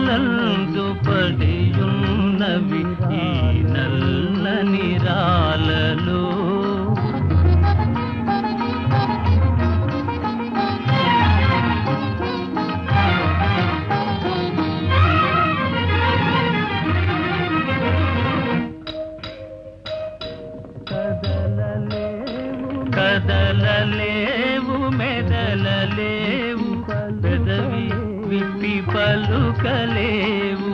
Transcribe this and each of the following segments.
కలల్దు పడియున్నవి ఈ నల్లని రాలలో కదలలేవు మెదలలేవు పెదవి విప్పి పలుకలేవు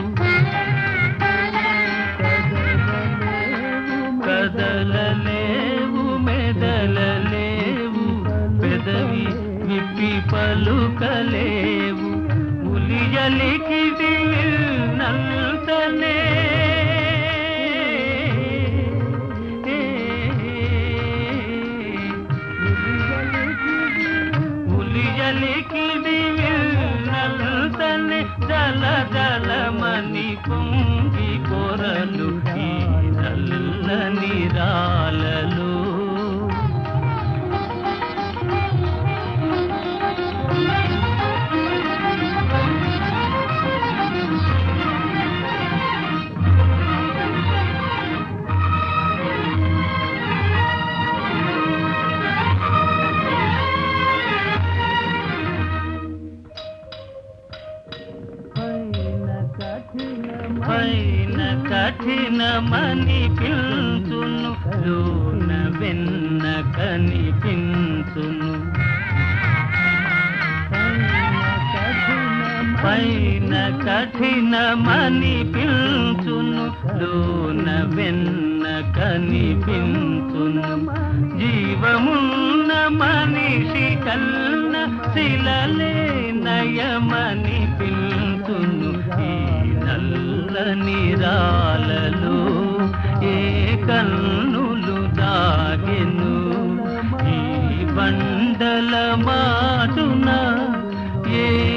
కదలలేవు మెదలలేవు పెదవి విప్పి పలుకలేవు ఉలియలికి నంతనే ఉలియలికి నంతనే జల జలమని పొంగి కొరలు ఈ నల్లని రాలలో పైన కఠినమని పిలుచును లోన వెన్న కనిపించును పైన కఠినమని పిలుచును లోన వెన్న కనిపించును జీవమున్న మనిషి కన్న శిలలే నయమని పిలుచును ఈ నల్లని రాలలో ఏ కన్నులు దాగెను ఈ బండల మాటున ఏ